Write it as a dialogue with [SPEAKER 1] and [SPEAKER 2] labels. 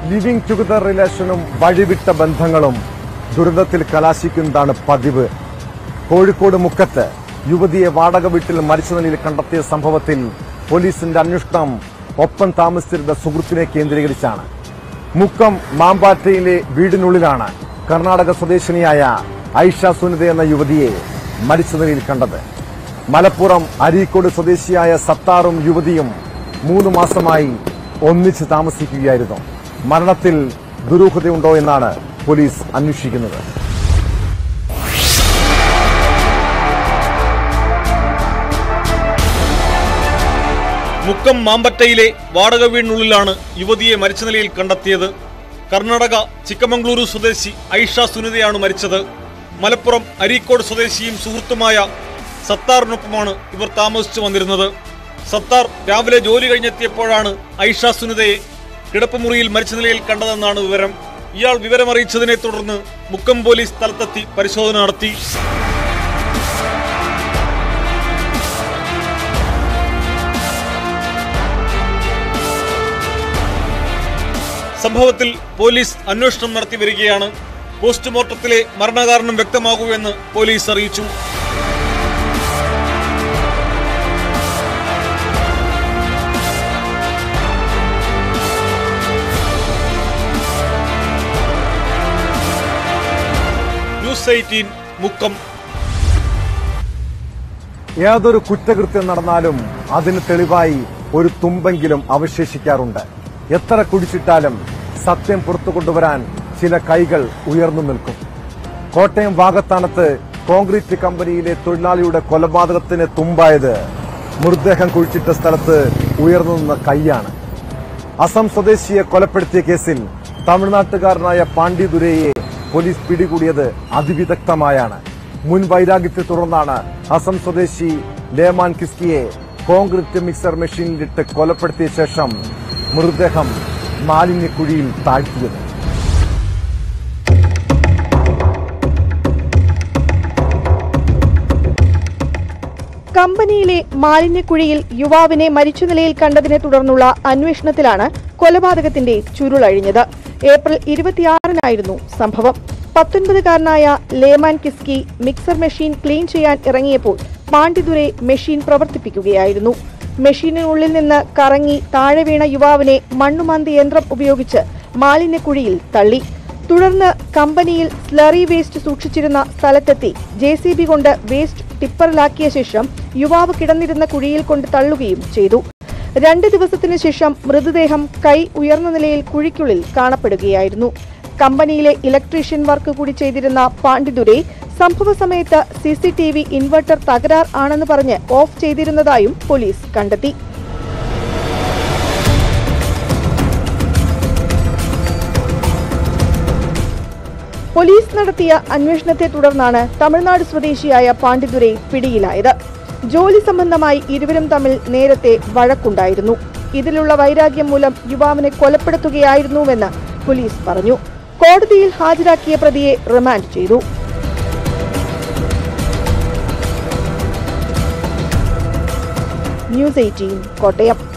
[SPEAKER 1] living together റിലേഷനും വഴിവിട്ട ബന്ധങ്ങളും ദുരന്തത്തിൽ കലാശിക്കുന്നതാണ് പതിവ് കോഴിക്കോട് മുക്കത്ത് യുവതിയെ വാടക വീട്ടിൽ മരിച്ച നിലയിൽ കണ്ടെത്തിയ സംഭവത്തിൽ പോലീസിന്റെ അന്വേഷണം ഒപ്പം താമസിച്ചിരുന്ന സുഹൃത്തിനെ കേന്ദ്രീകരിച്ചാണ് മുക്കം മാമ്പാറ്റയിലെ വീടിനുള്ളിലാണ് കർണാടക സ്വദേശിനിയായ ഐഷ സുനിത എന്ന യുവതിയെ മരിച്ച നിലയിൽ കണ്ടത് മലപ്പുറം അരീക്കോട് സ്വദേശിയായ സത്താറും യുവതിയും മൂന്ന് മാസമായി ഒന്നിച്ച് താമസിക്കുകയായിരുന്നു മരണത്തിൽ ദുരൂഹതയുണ്ടോ എന്നാണ് പോലീസ് അന്വേഷിക്കുന്നത്
[SPEAKER 2] മുക്കം മാമ്പറ്റയിലെ വാടക വീടിനുള്ളിലാണ് യുവതിയെ മരിച്ച നിലയിൽ കണ്ടെത്തിയത് കർണാടക ചിക്കമംഗളൂരു സ്വദേശി ഐഷ സുനിതയാണ് മരിച്ചത് മലപ്പുറം അരീക്കോട് സ്വദേശിയും സുഹൃത്തുമായ സത്താറിനൊപ്പമാണ് ഇവർ താമസിച്ചു വന്നിരുന്നത് സത്താർ രാവിലെ ജോലി കഴിഞ്ഞെത്തിയപ്പോഴാണ് ഐഷ സുനിതയെ കിടപ്പുമുറിയിൽ മരിച്ച നിലയിൽ കണ്ടതെന്നാണ് വിവരം ഇയാൾ വിവരമറിയിച്ചതിനെ തുടർന്ന് മുക്കം പോലീസ് സ്ഥലത്തെത്തി പരിശോധന നടത്തി സംഭവത്തിൽ പോലീസ് അന്വേഷണം നടത്തി വരികയാണ് പോസ്റ്റ്മോർട്ടത്തിലെ മരണകാരണം വ്യക്തമാകൂ എന്ന് പോലീസ് അറിയിച്ചു ന്യൂസ് എയ്റ്റീൻ മുക്കം
[SPEAKER 1] ഏതൊരു കുറ്റകൃത്യം നടന്നാലും അതിന് തെളിവായി ഒരു തുമ്പെങ്കിലും അവശേഷിക്കാറുണ്ട് എത്ര കുടിച്ചിട്ടാലും സത്യം പുറത്തു കൊണ്ടുവരാൻ ചില കൈകൾ ഉയർന്നു നിൽക്കും കോട്ടയം വാകത്താനത്ത് കോൺക്രീറ്റ് കമ്പനിയിലെ തൊഴിലാളിയുടെ കൊലപാതകത്തിന് തുമ്പായത് മൃതദേഹം കുഴിച്ചിട്ട സ്ഥലത്ത് ഉയർന്നു നിന്ന കൈയാണ് അസം സ്വദേശിയെ കൊലപ്പെടുത്തിയ കേസിൽ തമിഴ്നാട്ടുകാരനായ പാണ്ഡി ദുരൈയെ പോലീസ് പിടികൂടിയത് അതിവിദഗ്ധമായാണ് മുൻ വൈരാഗ്യത്തെ തുടർന്നാണ് അസം സ്വദേശി ലേമാൻ കിസ്കിയെ കോൺക്രീറ്റ് മിക്സർ മെഷീനിലിട്ട് കൊലപ്പെടുത്തിയ ശേഷം മൃതദേഹം മാലിന്യക്കുഴിയിൽ താഴ്ത്തിയത്
[SPEAKER 3] കമ്പനിയിലെ മാലിന്യക്കുഴിയിൽ യുവാവിനെ മരിച്ച നിലയിൽ കണ്ടതിനെ തുടർന്നുള്ള അന്വേഷണത്തിലാണ് കൊലപാതകത്തിന്റെ ചുരുളഴിഞ്ഞത് ഏപ്രിൽ ഇരുപത്തിയാറിനായിരുന്നു സംഭവം പത്തൊൻപതുകാരനായ Leman Kiski mixer machine clean ചെയ്യാൻ ഇറങ്ങിയപ്പോൾ പാണ്ഡിതുരെ മെഷീൻ പ്രവർത്തിപ്പിക്കുകയായിരുന്നു മെഷീനിനുള്ളിൽ നിന്ന് കറങ്ങി താഴെ വീണ യുവാവിനെ മണ്ണുമാന്തി യന്ത്രം ഉപയോഗിച്ച് മാലിന്യക്കുഴിയിൽ തള്ളി തുടർന്ന് കമ്പനിയിൽ സ്ലറി വേസ്റ്റ് സൂക്ഷിച്ചിരുന്ന സ്ഥലത്തെത്തി ജെ സി ബി കൊണ്ട് വേസ്റ്റ് ടിപ്പറിലാക്കിയ ശേഷം യുവാവ് കിടന്നിരുന്ന കുഴിയിൽ കൊണ്ട് തള്ളുകയും ചെയ്തു രണ്ട് ദിവസത്തിനു ശേഷം മൃതദേഹം കൈ ഉയർന്ന നിലയിൽ കുഴിക്കുള്ളിൽ കാണപ്പെടുകയായിരുന്നു കമ്പനിയിലെ ഇലക്ട്രീഷ്യൻ വർക്ക് കൂടി ചെയ്തിരുന്ന പാണ്ഡിതുരെ സംഭവ സമയത്ത് C C T V inverter തകരാർ ആണെന്ന് പറഞ്ഞ് ഓഫ് ചെയ്തിരുന്നതായും പോലീസ് കണ്ടെത്തി പോലീസ് നടത്തിയ അന്വേഷണത്തെ തുടർന്നാണ് തമിഴ്നാട് സ്വദേശിയായ പാണ്ഡിതുരെ പിടിയിലായത് ജോലി സംബന്ധമായി ഇരുവരും തമ്മിൽ നേരത്തെ വഴക്കുണ്ടായിരുന്നു ഇതിലുള്ള വൈരാഗ്യം മൂലം യുവാവിനെ കൊലപ്പെടുത്തുകയായിരുന്നുവെന്ന് പോലീസ് പറഞ്ഞു കോടതിയിൽ ഹാജരാക്കിയ പ്രതിയെ റിമാൻഡ് ചെയ്തു ന്യൂസ് എയ്റ്റീൻ കോട്ടയം